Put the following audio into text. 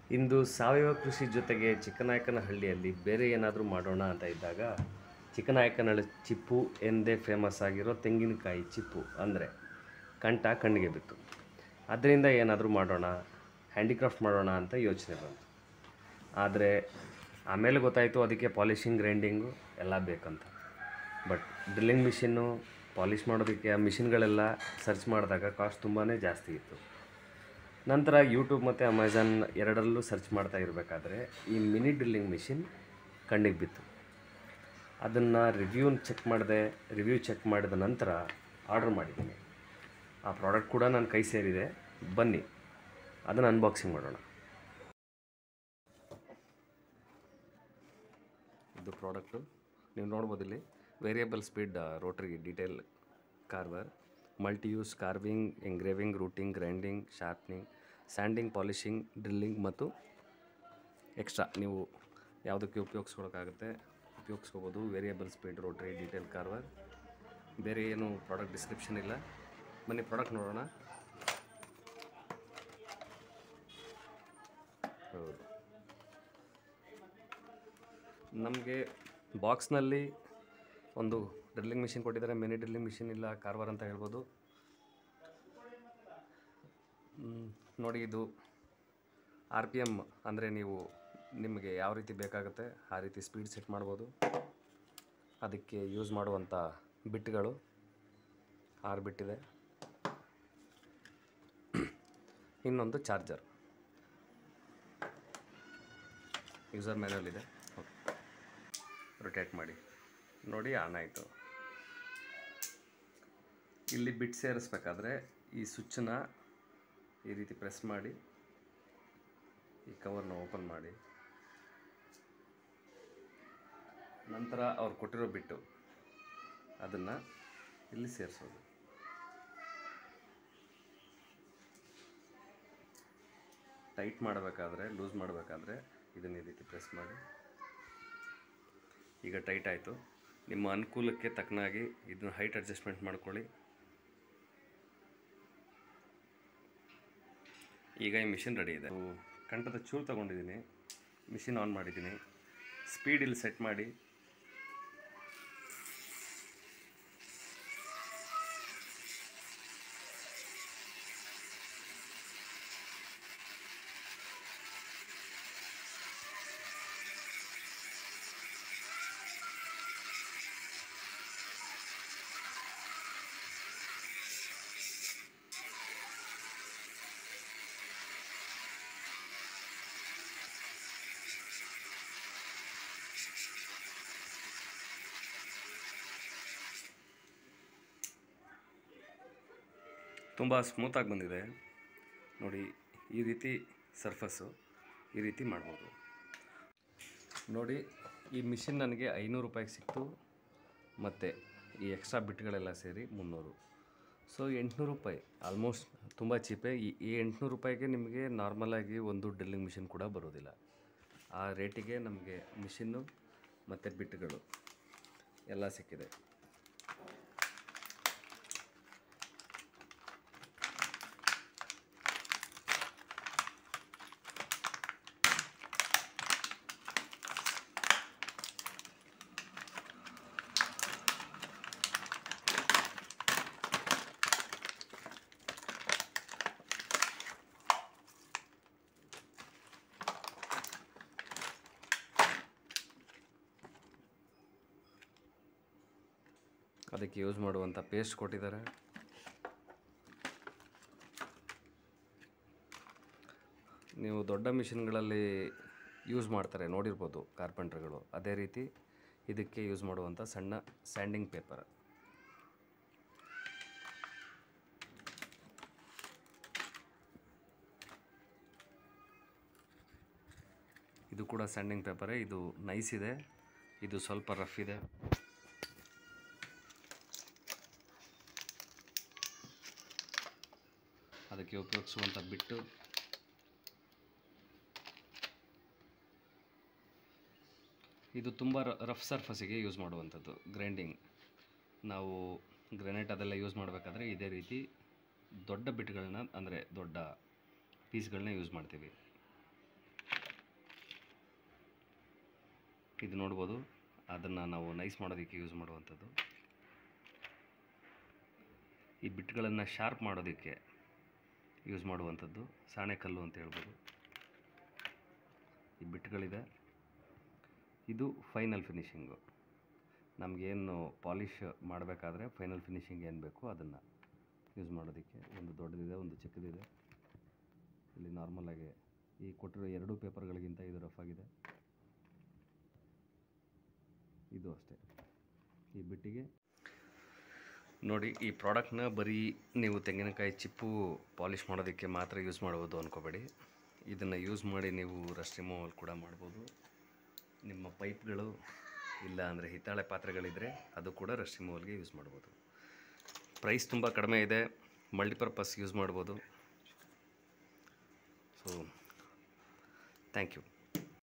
ಇಂದು ಸಾವಯವ ಕೃಷಿ ಜೊತೆಗೆ ಚಿಕ್ಕನಾಯಕನಹಳ್ಳಿಯಲ್ಲಿ ಬೇರೆ ಏನಾದರೂ ಮಾಡೋಣ ಅಂತ ಇದ್ದಾಗ ಚಿಕ್ಕನಾಯಕನಹಳ್ಳಿ ಚಿಪ್ಪು ಎಂದೇ ಫೇಮಸ್ ಆಗಿರೋ ತೆಂಗಿನಕಾಯಿ ಚಿಪ್ಪು ಅಂದರೆ ಕಂಠ ಕಣ್ಣಿಗೆ ಬಿತ್ತು ಅದರಿಂದ ಏನಾದರೂ ಮಾಡೋಣ ಹ್ಯಾಂಡಿಕ್ರಾಫ್ಟ್ ಮಾಡೋಣ ಅಂತ ಯೋಚನೆ ಬಂತು ಆದರೆ ಆಮೇಲೆ ಗೊತ್ತಾಯಿತು ಅದಕ್ಕೆ ಪಾಲಿಷಿಂಗ್ ಗ್ರೈಂಡಿಂಗು ಎಲ್ಲ ಬೇಕಂತ ಬಟ್ ಡ್ರಿಲ್ಲಿಂಗ್ ಮಿಷಿನ್ನು ಪಾಲಿಷ್ ಮಾಡೋದಕ್ಕೆ ಆ ಮಿಷಿನ್ಗಳೆಲ್ಲ ಸರ್ಚ್ ಮಾಡಿದಾಗ ಕಾಸ್ಟ್ ತುಂಬಾ ಜಾಸ್ತಿ ಇತ್ತು ನಂತರ ಯೂಟ್ಯೂಬ್ ಮತ್ತು ಅಮೆಝಾನ್ ಎರಡರಲ್ಲೂ ಸರ್ಚ್ ಮಾಡ್ತಾ ಇರಬೇಕಾದ್ರೆ ಈ ಮಿನಿ ಡ್ರಿಲ್ಲಿಂಗ್ ಮಿಷಿನ್ ಕಣ್ಣಿಗೆ ಬಿತ್ತು ಅದನ್ನು ರಿವ್ಯೂನ ಚೆಕ್ ಮಾಡಿದೆ ರಿವ್ಯೂ ಚೆಕ್ ಮಾಡಿದ ನಂತರ ಆರ್ಡರ್ ಮಾಡಿದ್ದೀನಿ ಆ ಪ್ರಾಡಕ್ಟ್ ಕೂಡ ನನ್ನ ಕೈ ಸೇರಿದೆ ಬನ್ನಿ ಅದನ್ನು ಅನ್ಬಾಕ್ಸಿಂಗ್ ಮಾಡೋಣ ಇದು ಪ್ರಾಡಕ್ಟು ನೀವು ನೋಡ್ಬೋದು ಇಲ್ಲಿ variable speed rotary detail carver multi use carving engraving routing grinding sharpening sanding polishing drilling ಮತ್ತು ಎಕ್ಸ್ಟ್ರಾ ನೀವು ಯಾವುದಕ್ಕೆ ಉಪಯೋಗಿಸ್ಕೊಳಕ್ಕಾಗುತ್ತೆ ಉಪಯೋಗಿಸ್ಕೋಬೋದು variable speed rotary detail carver ಬೇರೆ ಏನು ಪ್ರಾಡಕ್ಟ್ ಡಿಸ್ಕ್ರಿಪ್ಷನ್ ಇಲ್ಲ ಬನ್ನಿ ಪ್ರಾಡಕ್ಟ್ ನೋಡೋಣ ಹೌದು ನಮಗೆ ಬಾಕ್ಸ್ನಲ್ಲಿ ಒಂದು ಡ್ರಿಲ್ಲಿಂಗ್ ಮಿಷಿನ್ ಕೊಟ್ಟಿದ್ದಾರೆ ಮಿನಿ ಡ್ರಿಲ್ಲಿಂಗ್ ಮಿಷಿನ್ ಇಲ್ಲ ಕಾರ್ವರ್ ಅಂತ ಹೇಳ್ಬೋದು ಮ್, ನೋಡಿ ಇದು ಆರ್ ಪಿ ಎಮ್ ಅಂದರೆ ನೀವು ನಿಮಗೆ ಯಾವ ರೀತಿ ಬೇಕಾಗುತ್ತೆ ಆ ರೀತಿ ಸ್ಪೀಡ್ ಸೆಟ್ ಮಾಡ್ಬೋದು ಅದಕ್ಕೆ ಯೂಸ್ ಮಾಡುವಂಥ ಬಿಟ್ಗಳು ಆರು ಬಿಟ್ಟಿದೆ ಇನ್ನೊಂದು ಚಾರ್ಜರ್ ಯೂಸರ್ ಮ್ಯಾನ್ಯಲ್ ಇದೆ ರೊಟೇಟ್ ಮಾಡಿ ನೋಡಿ ಆನ್ ಆಯಿತು ಇಲ್ಲಿ ಬಿಟ್ ಸೇರಿಸ್ಬೇಕಾದ್ರೆ ಈ ಸ್ವಿಚ್ಚನ್ನ ಈ ರೀತಿ ಪ್ರೆಸ್ ಮಾಡಿ ಈ ಕವರ್ನ ಓಪನ್ ಮಾಡಿ ನಂತರ ಅವ್ರು ಕೊಟ್ಟಿರೋ ಬಿಟ್ಟು ಅದನ್ನು ಇಲ್ಲಿ ಸೇರಿಸೋದು ಟೈಟ್ ಮಾಡಬೇಕಾದ್ರೆ ಲೂಸ್ ಮಾಡಬೇಕಾದ್ರೆ ಇದನ್ನ ಈ ರೀತಿ ಪ್ರೆಸ್ ಮಾಡಿ ಈಗ ಟೈಟ್ ಆಯಿತು ನಿಮ್ಮ ಅನುಕೂಲಕ್ಕೆ ತಕ್ಕನಾಗಿ ಇದನ್ನ ಹೈಟ್ ಅಡ್ಜಸ್ಟ್ಮೆಂಟ್ ಮಾಡ್ಕೊಳ್ಳಿ ಈಗ ಈ ಮಿಷಿನ್ ರೆಡಿ ಇದೆ ನಾವು ಕಂಠದ ಚೂರು ತೊಗೊಂಡಿದ್ದೀನಿ ಮಿಷಿನ್ ಆನ್ ಮಾಡಿದ್ದೀನಿ ಸ್ಪೀಡ್ ಇಲ್ಲಿ ಸೆಟ್ ಮಾಡಿ ತುಂಬ ಸ್ಮೂತಾಗಿ ಬಂದಿದೆ ನೋಡಿ ಈ ರೀತಿ ಸರ್ಫಸ್ಸು ಈ ರೀತಿ ಮಾಡ್ಬೋದು ನೋಡಿ ಈ ಮಿಷಿನ್ ನನಗೆ ಐನೂರು ರೂಪಾಯಿಗೆ ಸಿಕ್ತು ಮತ್ತು ಈ ಎಕ್ಸ್ಟ್ರಾ ಬಿಟ್ಗಳೆಲ್ಲ ಸೇರಿ ಮುನ್ನೂರು ಸೊ ಎಂಟುನೂರು ರೂಪಾಯಿ ಆಲ್ಮೋಸ್ಟ್ ತುಂಬ ಚೀಪೇ ಈ ಈ ಎಂಟುನೂರು ರೂಪಾಯಿಗೆ ನಿಮಗೆ ನಾರ್ಮಲಾಗಿ ಒಂದು ಡ್ರಿಲ್ಲಿಂಗ್ ಮಿಷಿನ್ ಕೂಡ ಬರೋದಿಲ್ಲ ಆ ರೇಟಿಗೆ ನಮಗೆ ಮಿಷಿನ್ನು ಮತ್ತು ಬಿಟ್ಗಳು ಎಲ್ಲ ಸಿಕ್ಕಿದೆ ಅದಕ್ಕೆ ಯೂಸ್ ಮಾಡುವಂಥ ಪೇಸ್ಟ್ ಕೊಟ್ಟಿದ್ದಾರೆ ನೀವು ದೊಡ್ಡ ಮಿಷಿನ್ಗಳಲ್ಲಿ ಯೂಸ್ ಮಾಡ್ತಾರೆ ನೋಡಿರ್ಬೋದು ಕಾರ್ಪೆಂಟ್ರ್ಗಳು ಅದೇ ರೀತಿ ಇದಕ್ಕೆ ಯೂಸ್ ಮಾಡುವಂಥ ಸಣ್ಣ ಸ್ಯಾಂಡಿಂಗ್ ಪೇಪರ್ ಇದು ಕೂಡ ಸ್ಯಾಂಡಿಂಗ್ ಪೇಪರೇ ಇದು ನೈಸ್ ಇದೆ ಇದು ಸ್ವಲ್ಪ ರಫ್ ಇದೆ ಅದಕ್ಕೆ ಉಪಯೋಗಿಸುವಂಥ ಬಿಟ್ಟು ಇದು ತುಂಬ ರಫ್ ಸರ್ಫಸಿಗೆ ಯೂಸ್ ಮಾಡುವಂಥದ್ದು ಗ್ರೈಂಡಿಂಗ್ ನಾವು ಗ್ರೆನೇಟ್ ಅದೆಲ್ಲ ಯೂಸ್ ಮಾಡಬೇಕಾದ್ರೆ ಇದೇ ರೀತಿ ದೊಡ್ಡ ಬಿಟ್ಗಳನ್ನ ಅಂದರೆ ದೊಡ್ಡ ಪೀಸ್ಗಳನ್ನ ಯೂಸ್ ಮಾಡ್ತೀವಿ ಇದು ನೋಡ್ಬೋದು ಅದನ್ನು ನಾವು ನೈಸ್ ಮಾಡೋದಕ್ಕೆ ಯೂಸ್ ಮಾಡುವಂಥದ್ದು ಈ ಬಿಟ್ಗಳನ್ನು ಶಾರ್ಪ್ ಮಾಡೋದಕ್ಕೆ ಯೂಸ್ ಮಾಡುವಂಥದ್ದು ಸಾಣೆಕಲ್ಲು ಅಂತ ಹೇಳ್ಬೋದು ಈ ಬಿಟ್ಗಳಿದೆ ಇದು ಫೈನಲ್ ಫಿನಿಷಿಂಗು ನಮಗೇನು ಪಾಲಿಷ್ ಮಾಡಬೇಕಾದ್ರೆ ಫೈನಲ್ ಫಿನಿಷಿಂಗ್ ಏನು ಬೇಕು ಅದನ್ನು ಯೂಸ್ ಮಾಡೋದಕ್ಕೆ ಒಂದು ದೊಡ್ಡದಿದೆ ಒಂದು ಚಿಕ್ಕದಿದೆ ಇಲ್ಲಿ ನಾರ್ಮಲಾಗಿ ಈ ಕೊಟ್ಟಿರೋ ಎರಡೂ ಪೇಪರ್ಗಳಿಗಿಂತ ಇದು ರಫ್ ಆಗಿದೆ ಇದು ಅಷ್ಟೇ ಈ ಬಿಟ್ಟಿಗೆ ನೋಡಿ ಈ ಪ್ರಾಡಕ್ಟ್ನ ಬರೀ ನೀವು ತೆಂಗಿನಕಾಯಿ ಚಿಪ್ಪು ಪಾಲಿಷ್ ಮಾಡೋದಕ್ಕೆ ಮಾತ್ರ ಯೂಸ್ ಮಾಡ್ಬೋದು ಅಂದ್ಕೋಬೇಡಿ ಇದನ್ನು ಯೂಸ್ ಮಾಡಿ ನೀವು ರಸ್ಟ್ ರಿಮೂವಲ್ ಕೂಡ ಮಾಡ್ಬೋದು ನಿಮ್ಮ ಪೈಪ್ಗಳು ಇಲ್ಲ ಅಂದರೆ ಹಿತ್ತಾಳೆ ಪಾತ್ರೆಗಳಿದ್ದರೆ ಅದು ಕೂಡ ರಸ್ಟ್ ರಿಮೂವಲ್ಗೆ ಯೂಸ್ ಮಾಡ್ಬೋದು ಪ್ರೈಸ್ ತುಂಬ ಕಡಿಮೆ ಇದೆ ಮಲ್ಟಿಪರ್ಪಸ್ ಯೂಸ್ ಮಾಡ್ಬೋದು ಸೊ ಥ್ಯಾಂಕ್ ಯು